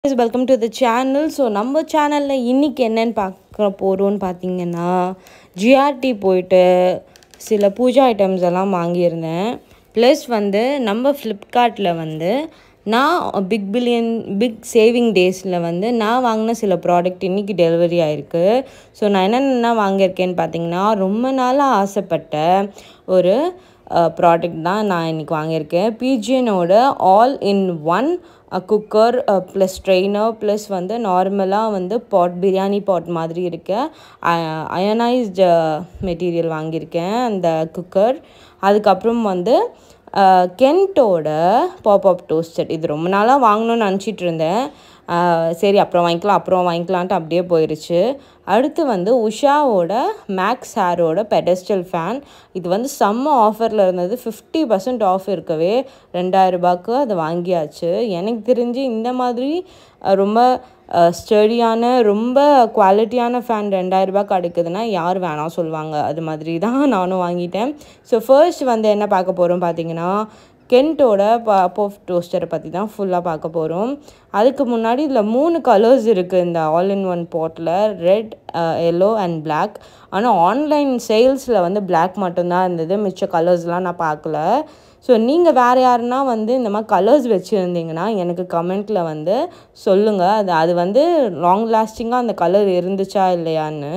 welcome to the channel so நம்ம சேனலில் இன்றைக்கி என்னென்னு பார்க்க போகிறோன்னு பார்த்தீங்கன்னா ஜிஆர்டி போயிட்டு சில பூஜா ஐட்டம்ஸ் எல்லாம் வாங்கியிருந்தேன் ப்ளஸ் வந்து நம்ம ஃப்ளிப்கார்ட்டில் வந்து நான் பிக் பில்லியன் பிக் சேவிங் டேஸில் வந்து நான் வாங்கின சில ப்ராடக்ட் இன்றைக்கி டெலிவரி ஆகிருக்கு ஸோ நான் என்னென்ன வாங்கியிருக்கேன்னு பார்த்தீங்கன்னா ரொம்ப நாளாக ஆசைப்பட்ட ஒரு ப்ராடக்ட் தான் நான் இன்றைக்கி வாங்கியிருக்கேன் பிஜியனோட all in one cooker plus trainer plus வந்து நார்மலாக வந்து பாட் பிரியாணி பாட் மாதிரி இருக்க அயனைஸ்டு மெட்டீரியல் வாங்கியிருக்கேன் அந்த குக்கர் அதுக்கப்புறம் வந்து கென்ட்டோட பாப்அப் டோஸ்டட் இது ரொம்ப நாளாக வாங்கணும்னு நினச்சிட்டு இருந்தேன் சரி அப்புறம் வாங்கிக்கலாம் அப்புறம் வாங்கிக்கலான்ட்டு அப்படியே போயிடுச்சு அடுத்து வந்து உஷாவோட மேக்ஸ் ஹேரோட பெடஸ்டல் ஃபேன் இது வந்து செம்ம ஆஃபரில் இருந்தது ஃபிஃப்டி பர்சன்ட் ஆஃப் இருக்கவே ரெண்டாயிரரூபாய்க்கு அது வாங்கியாச்சு எனக்கு தெரிஞ்சு இந்த மாதிரி ரொம்ப ஸ்டடியான ரொம்ப குவாலிட்டியான ஃபேன் ரெண்டாயிரரூபா கிடைக்குதுன்னா யார் வேணாம் சொல்லுவாங்க அது மாதிரி தான் நானும் வாங்கிட்டேன் ஸோ ஃபர்ஸ்ட் வந்து என்ன பார்க்க போகிறோம் பார்த்தீங்கன்னா கென்ட்டோட பஃப் டோஸ்டரை பற்றி தான் ஃபுல்லாக பார்க்க போகிறோம் அதுக்கு முன்னாடி இதில் மூணு கலர்ஸ் இருக்குது இந்த all in one bottle red yellow and black ஆனால் ஆன்லைன் சேல்ஸில் வந்து பிளாக் மட்டும்தான் இருந்தது மிச்ச கலர்ஸ்லாம் நான் பார்க்கல ஸோ நீங்கள் வேறு யாருன்னா வந்து இந்த மாதிரி கலர்ஸ் வச்சுருந்தீங்கன்னா எனக்கு கமெண்ட்டில் வந்து சொல்லுங்கள் அது அது வந்து லாங் லாஸ்டிங்காக அந்த கலர் இருந்துச்சா இல்லையான்னு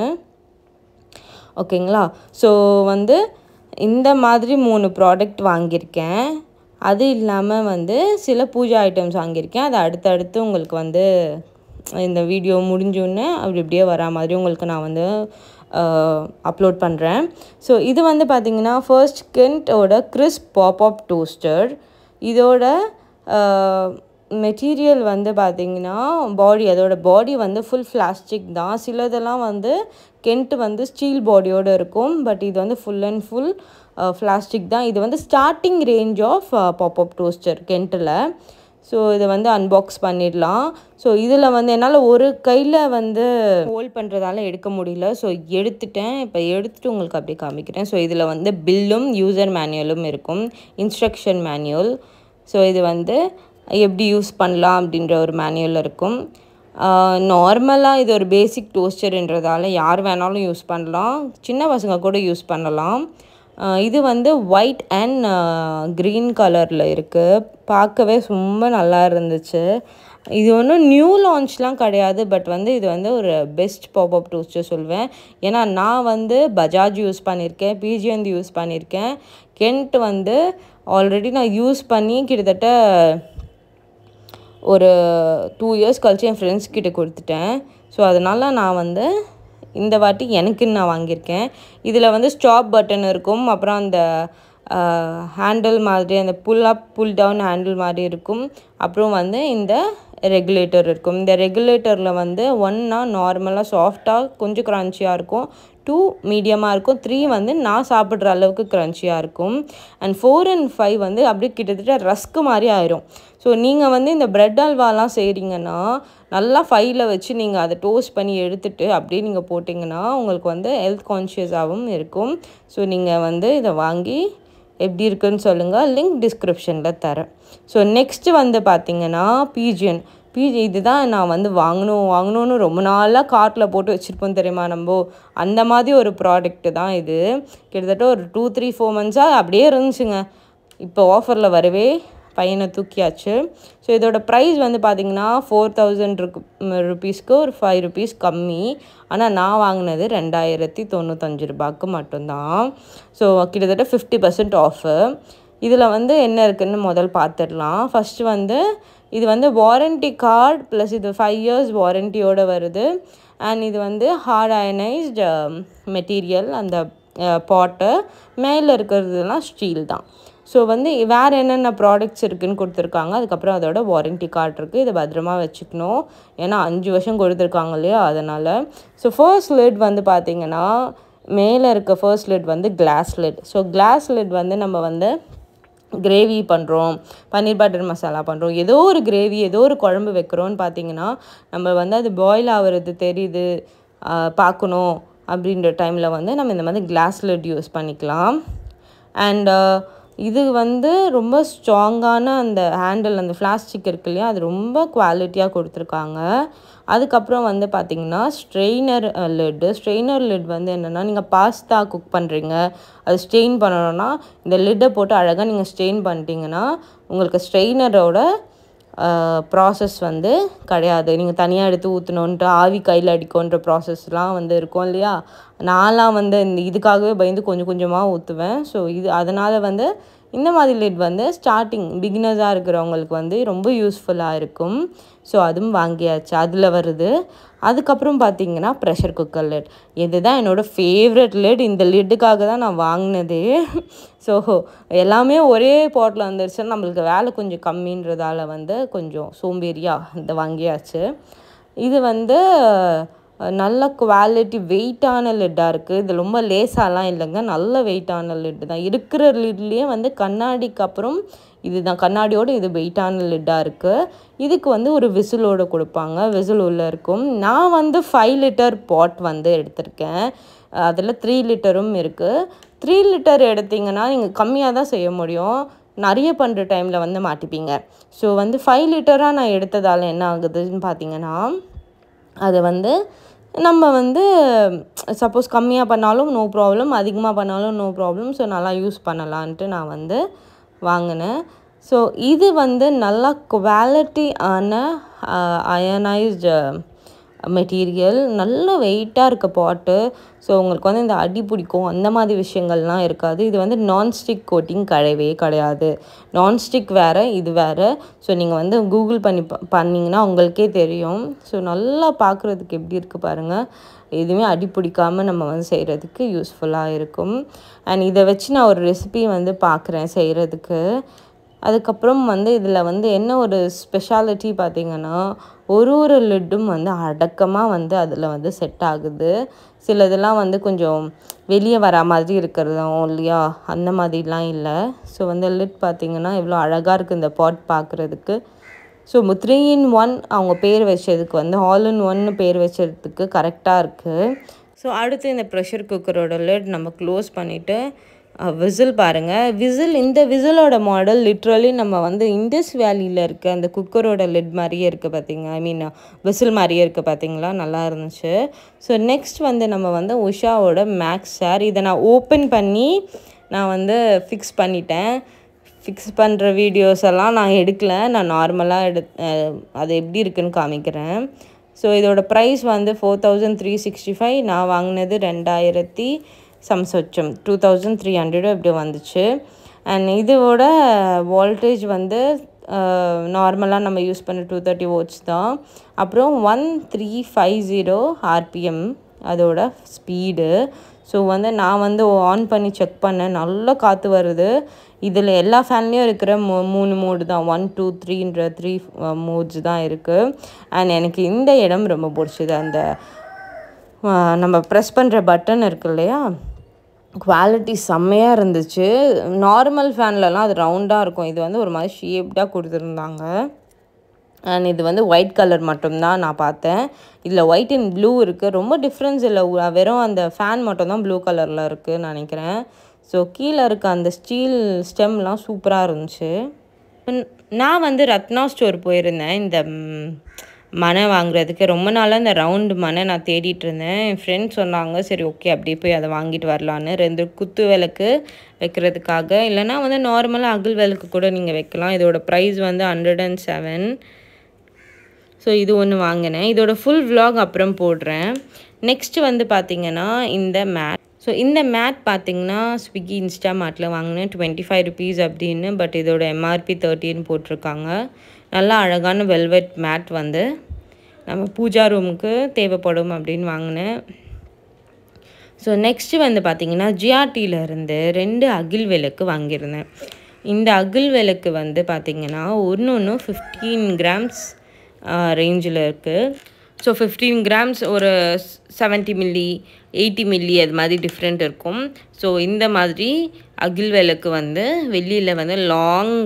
ஓகேங்களா ஸோ வந்து இந்த மாதிரி மூணு ப்ராடக்ட் வாங்கியிருக்கேன் அது இல்லாமல் வந்து சில பூஜா ஐட்டம்ஸ் வாங்கியிருக்கேன் அது அடுத்தடுத்து உங்களுக்கு வந்து இந்த வீடியோ முடிஞ்சோடனே அப்படி இப்படியே வரா மாதிரி உங்களுக்கு நான் வந்து அப்லோட் பண்ணுறேன் ஸோ இது வந்து பார்த்திங்கன்னா ஃபர்ஸ்ட் கென்ட்டோட கிறிஸ்ப் பாப்அப் டோஸ்டர் இதோட மெட்டீரியல் வந்து பார்த்திங்கன்னா பாடி அதோட பாடி வந்து ஃபுல் பிளாஸ்டிக் தான் சிலதெல்லாம் வந்து கென்ட் வந்து ஸ்டீல் பாடியோடு இருக்கும் பட் இது வந்து ஃபுல் அண்ட் ஃபுல் பிளாஸ்டிக் தான் இது வந்து starting range of pop up toaster கென்ட்டில் ஸோ இதை வந்து அன்பாக்ஸ் பண்ணிடலாம் ஸோ இதில் வந்து என்னால் ஒரு கையில் வந்து ஹோல்ட் பண்ணுறதால எடுக்க முடியல ஸோ எடுத்துட்டேன் இப்போ எடுத்துகிட்டு உங்களுக்கு அப்படியே காமிக்கிறேன் ஸோ இதில் வந்து பில்லும் யூசர் மேனுவலும் இருக்கும் இன்ஸ்ட்ரக்ஷன் மேனுவல் ஸோ இது வந்து எப்படி யூஸ் பண்ணலாம் அப்படின்ற ஒரு மேனுவல் இருக்கும் நார்மலாக இது ஒரு பேசிக் டோஸ்டர்ன்றதால யார் வேணாலும் யூஸ் பண்ணலாம் சின்ன பசங்க கூட யூஸ் பண்ணலாம் இது வந்து ஒயிட் அண்ட் க்ரீன் கலரில் இருக்குது பார்க்கவே ரொம்ப நல்லா இருந்துச்சு இது ஒன்றும் நியூ லான்ச்லாம் கிடையாது பட் வந்து இது வந்து ஒரு பெஸ்ட் பாப்அப் டோஸ்டர் சொல்வேன் ஏன்னா நான் வந்து பஜாஜ் யூஸ் பண்ணியிருக்கேன் பிஜிஎந்த் யூஸ் பண்ணியிருக்கேன் கென்ட் வந்து ஆல்ரெடி நான் யூஸ் பண்ணி கிட்டத்தட்ட ஒரு டூ இயர்ஸ் கழிச்சு என் ஃப்ரெண்ட்ஸ் கிட்ட கொடுத்துட்டேன் ஸோ அதனால் நான் வந்து இந்த வாட்டி எனக்குன்னு நான் வாங்கியிருக்கேன் இதில் வந்து ஸ்டாப் பட்டன் இருக்கும் அப்புறம் அந்த ஹேண்டில் மாதிரி அந்த புல் அப் புல் டவுன் ஹேண்டில் மாதிரி இருக்கும் அப்புறம் வந்து இந்த ரெகுலேட்டர் இருக்கும் இந்த ரெகுலேட்டரில் வந்து ஒன்னா நார்மலாக சாஃப்டாக கொஞ்சம் க்ரன்ச்சியாக இருக்கும் டூ மீடியமாக இருக்கும் த்ரீ வந்து நான் சாப்பிட்ற அளவுக்கு க்ரன்ச்சியாக இருக்கும் அண்ட் ஃபோர் அண்ட் ஃபைவ் வந்து அப்படியே கிட்டத்தட்ட ரஸ்க்கு மாதிரி ஆயிரும் ஸோ நீங்கள் வந்து இந்த ப்ரெட் அல்வாலாம் செய்கிறீங்கன்னா நல்லா ஃபைவில் வச்சு நீங்கள் அதை டோஸ்ட் பண்ணி எடுத்துகிட்டு அப்படியே நீங்கள் போட்டிங்கன்னா உங்களுக்கு வந்து ஹெல்த் கான்ஷியஸாகவும் இருக்கும் ஸோ நீங்கள் வந்து இதை வாங்கி எப்படி இருக்குன்னு சொல்லுங்கள் லிங்க் டிஸ்கிரிப்ஷனில் தரேன் ஸோ நெக்ஸ்ட்டு வந்து பார்த்திங்கன்னா பீஜியன் பிஜி இதுதான் நான் வந்து வாங்கணும் வாங்கணும்னு ரொம்ப நாளாக கார்ட்டில் போட்டு வச்சுருப்போம் தெரியுமா நம்ம அந்த மாதிரி ஒரு ப்ராடக்ட்டு தான் இது கிட்டத்தட்ட ஒரு டூ த்ரீ ஃபோர் மந்த்ஸாக அப்படியே இருந்துச்சுங்க இப்போ ஆஃபரில் வரவே பையனை தூக்கியாச்சு ஸோ இதோட ப்ரைஸ் வந்து பார்த்திங்கன்னா ஃபோர் தௌசண்ட் ருக்கு ருபீஸ்க்கு ஒரு ஃபைவ் ருபீஸ் கம்மி ஆனால் நான் வாங்கினது ரெண்டாயிரத்தி தொண்ணூத்தஞ்சு ரூபாய்க்கு மட்டும்தான் ஸோ கிட்டத்தட்ட ஃபிஃப்டி பர்சன்ட் ஆஃபு இதில் வந்து என்ன இருக்குதுன்னு முதல் பார்த்துடலாம் ஃபஸ்ட்டு வந்து இது வந்து வாரண்ட்டி கார்டு ப்ளஸ் இது ஃபைவ் இயர்ஸ் வாரண்ட்டியோடு வருது அண்ட் இது வந்து ஹார்ட் அயனைஸ்டு மெட்டீரியல் அந்த பாட்டு மேலே இருக்கிறதுலாம் ஸ்டீல் தான் ஸோ வந்து வேறு என்னென்ன ப்ராடக்ட்ஸ் இருக்குதுன்னு கொடுத்துருக்காங்க அதுக்கப்புறம் அதோட வாரண்ட்டி கார்டு இருக்குது இதை பத்திரமா வச்சுக்கணும் ஏன்னா அஞ்சு வருஷம் கொடுத்துருக்காங்க இல்லையா அதனால் ஸோ ஃபர்ஸ்ட் லிட் வந்து பார்த்திங்கன்னா மேலே இருக்க ஃபர்ஸ்ட் லிட் வந்து glass lid so glass lid வந்து நம்ம வந்து கிரேவி பண்ணுறோம் பன்னீர் பட்டர் மசாலா பண்ணுறோம் ஏதோ ஒரு கிரேவி ஏதோ ஒரு குழம்பு வைக்கிறோன்னு பார்த்தீங்கன்னா நம்ம வந்து அது பாயில் ஆகிறது தெரியுது பார்க்கணும் அப்படின்ற டைமில் வந்து நம்ம இந்த மாதிரி கிளாஸ் லிட் யூஸ் பண்ணிக்கலாம் அண்ட் இது வந்து ரொம்ப ஸ்ட்ராங்கான அந்த ஹேண்டில் அந்த பிளாஸ்டிக் இருக்கு இல்லையா அது ரொம்ப குவாலிட்டியாக கொடுத்துருக்காங்க அதுக்கப்புறம் வந்து பார்த்திங்கன்னா ஸ்ட்ரெயினர் லிட்டு ஸ்ட்ரெயினர் லிட் வந்து என்னென்னா நீங்கள் பாஸ்தா குக் பண்ணுறீங்க அது ஸ்ட்ரெயின் பண்ணணும்னா இந்த லிட்டை போட்டு அழகாக நீங்கள் ஸ்ட்ரெயின் பண்ணிட்டீங்கன்னா உங்களுக்கு ஸ்ட்ரெயினரோட ப்ராசஸ் வந்து கிடையாது நீங்கள் தனியாக எடுத்து ஊற்றணுன்ட்டு ஆவி கையில் அடிக்கும்ன்ற ப்ராசஸ்லாம் வந்து இருக்கும் இல்லையா நான்லாம் வந்து இந்த இதுக்காகவே பயந்து கொஞ்சம் கொஞ்சமாக ஊற்றுவேன் ஸோ இது அதனால் வந்து இந்த மாதிரி லிட் வந்து ஸ்டார்டிங் பிகினர்ஸாக இருக்கிறவங்களுக்கு வந்து ரொம்ப யூஸ்ஃபுல்லாக இருக்கும் ஸோ அதுவும் வாங்கியாச்சு அதில் வருது அதுக்கப்புறம் பார்த்தீங்கன்னா ப்ரெஷர் குக்கர் லிட் இதுதான் என்னோடய ஃபேவரட் லிட் இந்த லிட்டுக்காக தான் நான் வாங்கினதே ஸோ எல்லாமே ஒரே பாட்டில் வந்துருச்சுன்னா நம்மளுக்கு வேலை கொஞ்சம் கம்மின்றதால வந்து கொஞ்சம் சோம்பேறியாக இந்த வாங்கியாச்சு இது வந்து நல்ல குவாலிட்டி வெயிட்டான லிட்டாக இருக்குது இது ரொம்ப லேசாலாம் இல்லைங்க நல்ல வெயிட்டான லிட்டு தான் இருக்கிற லிட்லேயே வந்து கண்ணாடிக்கு அப்புறம் இதுதான் கண்ணாடியோட இது வெயிட்டான லிட்டாக இருக்குது இதுக்கு வந்து ஒரு விசிலோடு கொடுப்பாங்க விசில் உள்ளே இருக்கும் நான் வந்து ஃபைவ் லிட்டர் பாட் வந்து எடுத்திருக்கேன் அதில் த்ரீ லிட்டரும் இருக்குது த்ரீ லிட்டர் எடுத்திங்கன்னா நீங்கள் கம்மியாக தான் செய்ய முடியும் நிறைய பண்ணுற டைமில் வந்து மாட்டிப்பீங்க ஸோ வந்து ஃபைவ் லிட்டராக நான் எடுத்ததால் என்ன ஆகுதுன்னு பார்த்தீங்கன்னா அதை வந்து நம்ம வந்து சப்போஸ் கம்மியாக பண்ணாலும் நோ ப்ராப்ளம் அதிகமாக பண்ணாலும் நோ ப்ராப்ளம் ஸோ நல்லா யூஸ் பண்ணலான்ட்டு நான் வந்து வாங்கினேன் ஸோ இது வந்து நல்லா குவாலிட்டியான அயனைஸ்டு மெட்டீரியல் நல்ல வெயிட்டாக இருக்க பாட்டு ஸோ உங்களுக்கு வந்து இந்த அடி பிடிக்கும் அந்த மாதிரி விஷயங்கள்லாம் இருக்காது இது வந்து நான்ஸ்டிக் கோட்டிங் கிடையவே கிடையாது நான்ஸ்டிக் வேறு இது வேறு ஸோ நீங்கள் வந்து கூகுள் பண்ணி ப பண்ணிங்கன்னா உங்களுக்கே தெரியும் ஸோ நல்லா பார்க்குறதுக்கு எப்படி இருக்குது பாருங்கள் எதுவுமே அடி பிடிக்காமல் நம்ம வந்து செய்கிறதுக்கு யூஸ்ஃபுல்லாக இருக்கும் அண்ட் இதை வச்சு நான் ஒரு ரெசிபி வந்து பார்க்குறேன் செய்கிறதுக்கு அதுக்கப்புறம் வந்து இதில் வந்து என்ன ஒரு ஸ்பெஷாலிட்டி பார்த்திங்கன்னா ஒரு ஒரு லிட்டும் வந்து அடக்கமாக வந்து அதில் வந்து செட் ஆகுது சில இதெல்லாம் வந்து கொஞ்சம் வெளியே வர மாதிரி இருக்கிறதும் இல்லையா அந்த மாதிரிலாம் இல்லை ஸோ வந்து லிட் பார்த்திங்கன்னா எவ்வளோ அழகாக இருக்குது இந்த பாட் பார்க்குறதுக்கு ஸோ த்ரீ இன் ஒன் அவங்க பேர் வச்சதுக்கு வந்து ஆல் இன் ஒன்னு பேர் வச்சதுக்கு கரெக்டாக இருக்குது ஸோ அடுத்து இந்த ப்ரெஷர் குக்கரோட லிட் நம்ம க்ளோஸ் பண்ணிவிட்டு விசில் பாருங்கள் விசில் இந்த விசிலோட மாடல் லிட்ரலி நம்ம வந்து இண்டஸ் வேலியில் இருக்க அந்த குக்கரோட லிட் மாதிரியே இருக்குது பார்த்தீங்க ஐ மீன் விசில் மாதிரியே இருக்குது பார்த்தீங்களா நல்லா இருந்துச்சு ஸோ நெக்ஸ்ட் வந்து நம்ம வந்து உஷாவோட மேக்ஸ் ஷேர் இதை நான் ஓப்பன் பண்ணி நான் வந்து ஃபிக்ஸ் பண்ணிட்டேன் ஃபிக்ஸ் பண்ணுற வீடியோஸ் எல்லாம் நான் எடுக்கல நான் நார்மலாக எடு அது எப்படி இருக்குன்னு காமிக்கிறேன் ஸோ இதோட ப்ரைஸ் வந்து four thousand three sixty five நான் வாங்கினது ரெண்டாயிரத்தி சம் சொச்சம் டூ தௌசண்ட் த்ரீ ஹண்ட்ரடு இப்படி வந்துச்சு அண்ட் இதோட வோல்டேஜ் வந்து நார்மலாக நம்ம யூஸ் பண்ண டூ தேர்ட்டி வோட்ஸ் தான் அப்புறம் one three five zero RPM அதோட ஸ்பீடு ஸோ வந்து நான் வந்து ஆன் பண்ணி செக் பண்ணேன் நல்லா காற்று வருது இதில் எல்லா ஃபேன்லேயும் இருக்கிற மூ மூணு மோடு தான் ஒன் டூ த்ரீன்ற த்ரீ மோட்ஸ் தான் இருக்குது அண்ட் எனக்கு இந்த இடம் ரொம்ப பிடிச்சது அந்த நம்ம ப்ரெஸ் பண்ணுற பட்டன் இருக்கு இல்லையா குவாலிட்டி செம்மையாக இருந்துச்சு நார்மல் ஃபேன்லலாம் அது ரவுண்டாக இருக்கும் இது வந்து ஒரு மாதிரி ஷேப்டாக கொடுத்துருந்தாங்க அண்ட் இது வந்து ஒயிட் கலர் மட்டும்தான் நான் பார்த்தேன் இதில் ஒயிட் அண்ட் ப்ளூ இருக்குது ரொம்ப டிஃப்ரென்ஸ் இல்லை வெறும் அந்த ஃபேன் மட்டும்தான் ப்ளூ கலரில் இருக்குதுன்னு நினைக்கிறேன் ஸோ கீழே இருக்க அந்த ஸ்டீல் ஸ்டெம்லாம் சூப்பராக இருந்துச்சு நான் வந்து ரத்னா ஸ்டோர் போயிருந்தேன் இந்த மனை வாங்குறதுக்கு ரொம்ப நாளாக இந்த ரவுண்டு மனை நான் தேடிட்டு இருந்தேன் என் ஃப்ரெண்ட் சொன்னாங்க சரி ஓகே அப்படியே போய் அதை வாங்கிட்டு வரலான்னு ரெண்டு குத்து விளக்கு வைக்கிறதுக்காக இல்லைனா வந்து நார்மலாக அகல் விளக்கு கூட நீங்கள் வைக்கலாம் இதோட ப்ரைஸ் வந்து ஹண்ட்ரட் அண்ட் செவன் ஸோ இது ஒன்று வாங்கினேன் இதோட ஃபுல் விலாக் அப்புறம் போடுறேன் நெக்ஸ்ட் வந்து பார்த்திங்கன்னா இந்த மேட் ஸோ இந்த மேட் பார்த்திங்கன்னா ஸ்விக்கி இன்ஸ்டாமார்ட்டில் வாங்கினேன் டுவெண்ட்டி ஃபைவ் ருபீஸ் அப்படின்னு பட் இதோட எம்ஆர்பி தேர்ட்டின்னு போட்டிருக்காங்க நல்லா அழகான வெல்வெட் மேட் வந்து நம்ம பூஜா ரூமுக்கு தேவைப்படும் அப்படின்னு வாங்கினேன் ஸோ நெக்ஸ்ட்டு வந்து பார்த்திங்கன்னா ஜிஆர்டியிலேருந்து ரெண்டு அகில் விளக்கு வாங்கியிருந்தேன் இந்த அகில் விளக்கு வந்து பார்த்திங்கன்னா ஒன்று ஒன்று ஃபிஃப்டீன் கிராம்ஸ் ரேஞ்சில் இருக்குது ஸோ ஃபிஃப்டீன் கிராம்ஸ் ஒரு செவன்ட்டி மில்லி எயிட்டி மில்லி அது மாதிரி டிஃப்ரெண்ட் இருக்கும் ஸோ இந்த மாதிரி அகில் விளக்கு வந்து வெளியில் வந்து லாங்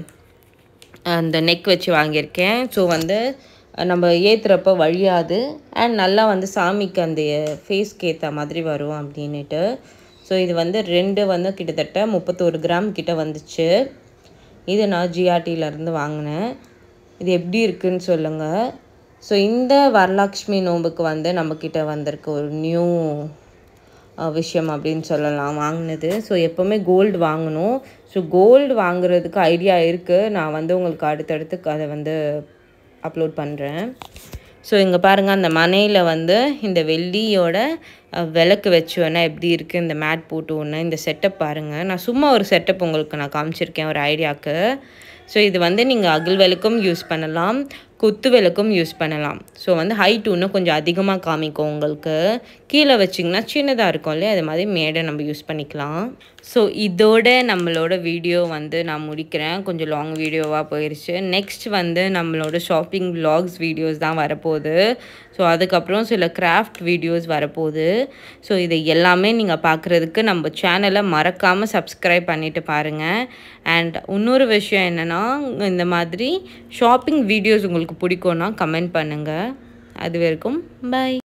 அந்த நெக் வச்சு வாங்கியிருக்கேன் ஸோ வந்து நம்ம ஏற்றுறப்ப வழியாது அண்ட் நல்லா வந்து சாமிக்கு அந்த ஃபேஸ்க்கு ஏற்ற மாதிரி வரும் அப்படின்ட்டு ஸோ இது வந்து ரெண்டு வந்து கிட்டத்தட்ட முப்பத்தோரு கிராம் கிட்ட வந்துச்சு இது நான் ஜிஆர்டியிலேருந்து வாங்கினேன் இது எப்படி இருக்குன்னு சொல்லுங்கள் ஸோ இந்த வரலக்ஷ்மி நோம்புக்கு வந்து நம்மக்கிட்ட வந்திருக்க ஒரு நியூ விஷயம் அப்படின்னு சொல்லலாம் வாங்கினது ஸோ எப்போவுமே கோல்டு வாங்கணும் ஸோ கோல்டு வாங்குறதுக்கு ஐடியா இருக்குது நான் வந்து உங்களுக்கு அடுத்தடுத்து அதை வந்து அப்லோட் பண்ணுறேன் ஸோ இங்கே பாருங்கள் அந்த மனையில் வந்து இந்த வெள்ளியோட விளக்கு வச்சு வேணால் எப்படி இருக்குது இந்த மேட் போட்டு ஒன்று இந்த செட்டப் பாருங்கள் நான் சும்மா ஒரு செட்டப் உங்களுக்கு நான் காமிச்சிருக்கேன் ஒரு ஐடியாவுக்கு ஸோ இது வந்து நீங்கள் அகல் விளக்கும் யூஸ் பண்ணலாம் குத்து விளக்கும் யூஸ் பண்ணலாம் ஸோ வந்து ஹைட் இன்னும் கொஞ்சம் அதிகமாக காமிக்கும் உங்களுக்கு கீழே வச்சிங்கன்னா சின்னதாக இருக்கும் இல்லையா அது மாதிரி மேடை நம்ம யூஸ் பண்ணிக்கலாம் ஸோ இதோட நம்மளோட வீடியோ வந்து நான் முடிக்கிறேன் கொஞ்சம் லாங் வீடியோவாக போயிடுச்சு நெக்ஸ்ட் வந்து நம்மளோட ஷாப்பிங் vlogs வீடியோஸ் தான் வரப்போகுது ஸோ அதுக்கப்புறம் சில கிராஃப்ட் வீடியோஸ் வரப்போகுது ஸோ இதை எல்லாமே நீங்கள் பார்க்குறதுக்கு நம்ம சேனலை மறக்காமல் சப்ஸ்கிரைப் பண்ணிவிட்டு பாருங்கள் அண்ட் இன்னொரு விஷயம் என்னென்னா இந்த மாதிரி ஷாப்பிங் வீடியோஸ் உங்களுக்கு பிடிக்கும்னா கமெண்ட் பண்ணுங்கள் அது வரைக்கும் பை